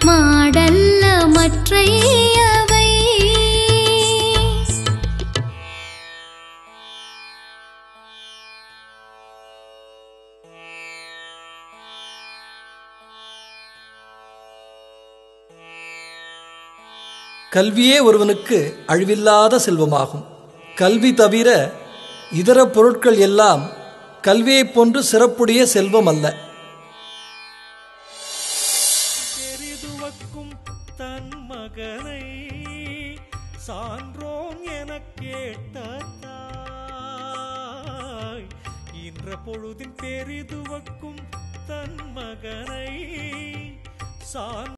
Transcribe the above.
மாடல்ல மற்றையவை கல்வியே ஒருவனுக்கு அழிவில்லாத செல்வமாகும் கல்வி தவிர இதர பொருட்கள் எல்லாம் கல்வியைப் போன்று சிறப்புடைய செல்வம் அல்ல பெரிதுவக்கும் தன் மகனை சான்றோன் எனக் கேட்ட தாய் இன்ற பொழுதின் பெரிதுவக்கும் தன் மகனை சான்